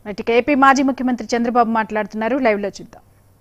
ఇటు ఏపీ మాజీ ముఖ్యమంత్రి చంద్రబాబు మాట్లాడుతున్నారు లైవ్ లో చూద్దాం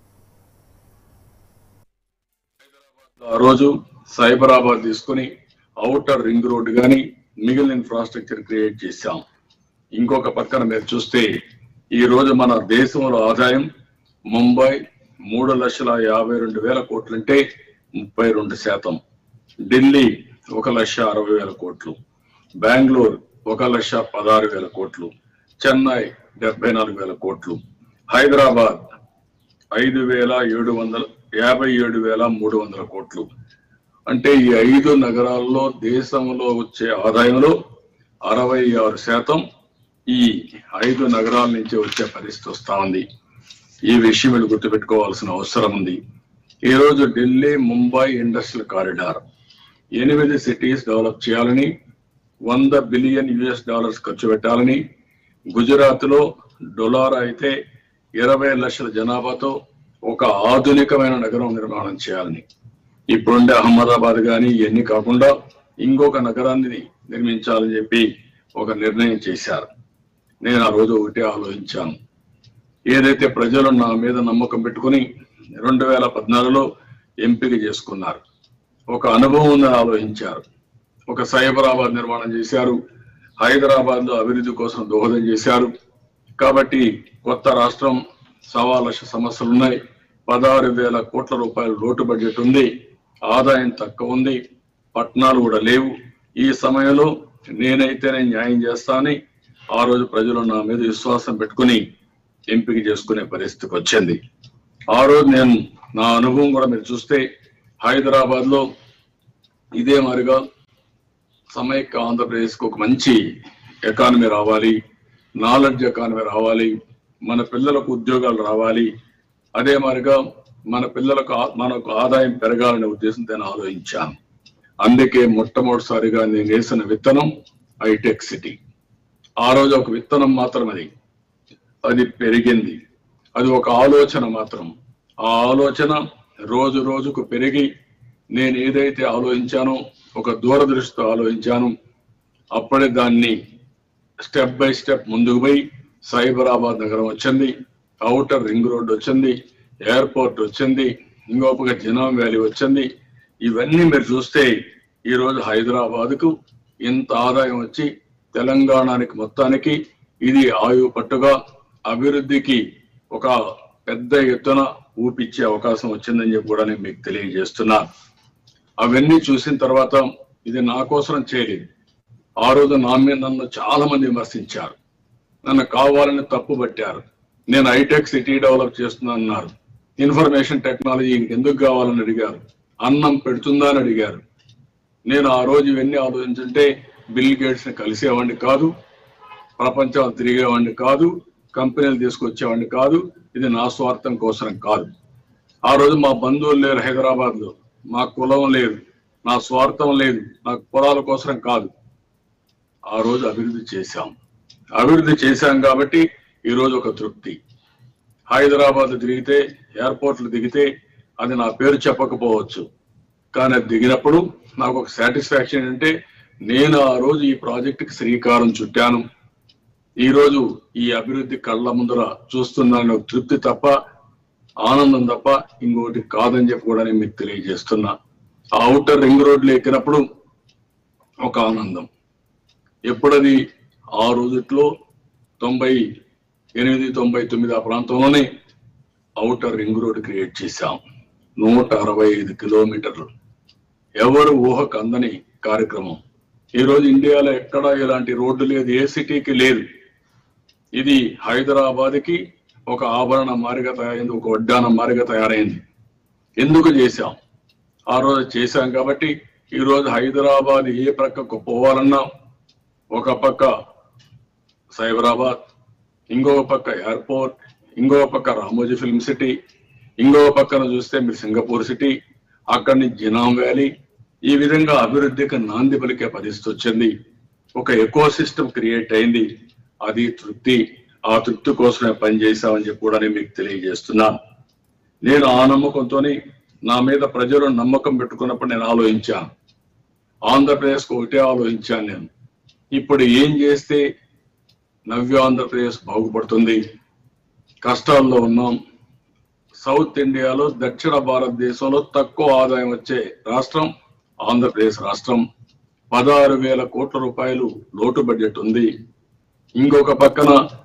ఆ రోజు సైబరాబాద్ తీసుకుని అవుటర్ రింగ్ రోడ్ గాని మిగిలిన ఇన్ఫ్రాస్ట్రక్చర్ క్రియేట్ చేశాం ఇంకొక పక్కన మీరు చూస్తే ఈ రోజు మన దేశంలో ఆదాయం ముంబై మూడు లక్షల యాభై రెండు వేల కోట్లంటే ముప్పై రెండు శాతం ఢిల్లీ ఒక లక్ష అరవై వేల కోట్లు బెంగళూరు ఒక లక్ష పదహారు వేల కోట్లు చెన్నై డెబ్బై నాలుగు వేల కోట్లు హైదరాబాద్ ఐదు వేల ఏడు వందల యాభై ఏడు వేల మూడు వందల కోట్లు అంటే ఈ ఐదు నగరాల్లో దేశంలో వచ్చే ఆదాయంలో అరవై ఆరు శాతం ఈ ఐదు నగరాల నుంచి వచ్చే పరిస్థితి వస్తా ఉంది ఈ విషయం వీళ్ళు గుర్తుపెట్టుకోవాల్సిన అవసరం ఉంది ఈ రోజు ఢిల్లీ ముంబై ఇండస్ట్రియల్ కారిడార్ ఎనిమిది సిటీస్ డెవలప్ చేయాలని వంద బిలియన్ యుఎస్ డాలర్స్ ఖర్చు పెట్టాలని గుజరాత్ లో డొలార్ అయితే ఇరవై లక్షల జనాభాతో ఒక ఆధునికమైన నగరం నిర్మాణం చేయాలని ఇప్పుడుండే అహ్మదాబాద్ కానీ ఇవన్నీ కాకుండా ఇంకొక నగరాన్ని నిర్మించాలని చెప్పి ఒక నిర్ణయం చేశారు నేను ఆ రోజు ఒకటే ఆలోచించాను ఏదైతే ప్రజలు నా మీద నమ్మకం పెట్టుకుని రెండు వేల పద్నాలుగులో ఎంపిక చేసుకున్నారు ఒక అనుభవం ఉందని ఆలోచించారు ఒక సైబరాబాద్ నిర్మాణం చేశారు హైదరాబాద్ లో అభివృద్ధి కోసం దోహదం చేశారు కాబట్టి కొత్త రాష్ట్రం సవా లక్ష సమస్యలు ఉన్నాయి పదహారు వేల కోట్ల రూపాయల లోటు బడ్జెట్ ఉంది ఆదాయం తక్కువ ఉంది పట్టణాలు కూడా లేవు ఈ సమయంలో నేనైతేనే న్యాయం చేస్తానని ఆ రోజు ప్రజలు నా మీద విశ్వాసం పెట్టుకుని ఎంపిక చేసుకునే పరిస్థితికి వచ్చింది ఆ రోజు నేను నా అనుభవం కూడా మీరు చూస్తే హైదరాబాద్ లో ఇదే మాదిరిగా సమైక్య ఆంధ్రప్రదేశ్ కు ఒక మంచి ఎకానమీ రావాలి నాలెడ్జ్ ఎకానమీ రావాలి మన పిల్లలకు ఉద్యోగాలు రావాలి అదే మాదిరిగా మన పిల్లలకు ఆ- మనకు ఆదాయం పెరగాలనే ఉద్దేశంతో నేను ఆలోచించాను అందుకే మొట్టమొదటిసారిగా నేను వేసిన విత్తనం హైటెక్ సిటీ ఆ రోజు ఒక విత్తనం మాత్రం అది అది పెరిగింది అది ఒక ఆలోచన మాత్రం ఆ ఆలోచన రోజు రోజుకు పెరిగి నేను ఏదైతే ఆలోచించానో ఒక దూరదృష్టితో ఆలోచించాను అప్పుడే దాన్ని స్టెప్ బై స్టెప్ ముందుకు పోయి సైబరాబాద్ నగరం వచ్చింది అవుటర్ రింగ్ రోడ్ వచ్చింది ఎయిర్పోర్ట్ వచ్చింది ఇంకొక జినాం వ్యాలీ వచ్చింది ఇవన్నీ మీరు చూస్తే ఈ రోజు హైదరాబాద్ కు ఇంత ఆదాయం వచ్చి తెలంగాణకి మొత్తానికి ఇది ఆయువు పట్టుగా అభివృద్ధికి ఒక పెద్ద ఎత్తున ఊపిచ్చే అవకాశం వచ్చిందని చెప్పి కూడా నేను మీకు తెలియజేస్తున్నా అవన్నీ చూసిన తర్వాత ఇది నా కోసం చేయలేదు ఆ రోజు నా మీద నన్ను చాలా మంది విమర్శించారు నన్ను కావాలని తప్పు పట్టారు నేను హైటెక్ సిటీ డెవలప్ చేస్తున్నా అన్నారు ఇన్ఫర్మేషన్ టెక్నాలజీ ఇంకెందుకు కావాలని అడిగారు అన్నం పెడుతుందా అని అడిగారు నేను ఆ రోజు ఇవన్నీ ఆలోచించుంటే బిల్ గేట్స్ ని కలిసేవాడిని కాదు ప్రపంచం తిరిగేవాడిని కాదు కంపెనీలు తీసుకొచ్చేవాడిని కాదు ఇది నా స్వార్థం కోసం కాదు ఆ రోజు మా బంధువులు లేరు హైదరాబాద్ లో మా కులం లేదు నా స్వార్థం లేదు నాకు పొలాల కోసం కాదు ఆ రోజు అభివృద్ధి చేశాం అభివృద్ధి చేశాం కాబట్టి ఈ రోజు ఒక తృప్తి హైదరాబాద్ దిగితే ఎయిర్పోర్ట్లు దిగితే అది నా పేరు చెప్పకపోవచ్చు కానీ అది దిగినప్పుడు నాకు ఒక సాటిస్ఫాక్షన్ ఏంటంటే నేను ఆ రోజు ఈ ప్రాజెక్టుకి శ్రీకారం చుట్టాను ఈ రోజు ఈ అభివృద్ధి కళ్ళ ముందర చూస్తున్నాను ఒక తృప్తి తప్ప ఆనందం తప్ప ఇంకోటి కాదని చెప్పి కూడా నేను మీకు తెలియజేస్తున్నా ఆ అవుటర్ రింగ్ రోడ్లు ఎక్కినప్పుడు ఒక ఆనందం ఎప్పుడది ఆ రోజుట్లో తొంభై ఎనిమిది తొంభై తొమ్మిది ఆ ప్రాంతంలోనే అవుటర్ రింగ్ రోడ్ క్రియేట్ చేశాం నూట అరవై ఐదు కిలోమీటర్లు ఎవరు ఊహకు అందని కార్యక్రమం ఈ రోజు ఇండియాలో ఎక్కడా ఇలాంటి రోడ్డు లేదు ఏ సిటీకి లేదు ఇది హైదరాబాద్ కి ఒక ఆభరణ మారిగా తయారైంది ఒక వడ్డాన మారిగా తయారైంది ఎందుకు చేశాం ఆ రోజు చేశాం కాబట్టి ఈ రోజు హైదరాబాద్ ఏ ప్రక్కకు పోవాలన్నా ఒక పక్క సైబరాబాద్ ఇంకో పక్క ఎయిర్పోర్ట్ ఇంకో పక్క రామోజీ ఫిల్మ్ సిటీ ఇంకో పక్కన చూస్తే మీరు సింగపూర్ సిటీ అక్కడి నుంచి జినాం వ్యాలీ ఈ విధంగా అభివృద్ధికి నాంది పలికే పరిస్థితి వచ్చింది ఒక ఎకో సిస్టమ్ క్రియేట్ అయింది అది తృప్తి ఆ తృప్తి కోసమే పనిచేశామని చెప్పి కూడా నేను మీకు తెలియజేస్తున్నాను నేను ఆ నమ్మకంతోనే నా మీద ప్రజలు నమ్మకం పెట్టుకున్నప్పుడు నేను ఆలోచించాను ఆంధ్రప్రదేశ్కు ఒకటే ఆలోచించాను నేను ఇప్పుడు ఏం చేస్తే నవ్య ఆంధ్రప్రదేశ్ బాగుపడుతుంది కష్టాల్లో ఉన్నాం సౌత్ ఇండియాలో దక్షిణ భారతదేశంలో తక్కువ ఆదాయం వచ్చే రాష్ట్రం ఆంధ్రప్రదేశ్ రాష్ట్రం పదహారు వేల కోట్ల రూపాయలు లోటు బడ్జెట్ ఉంది ఇంకొక పక్కన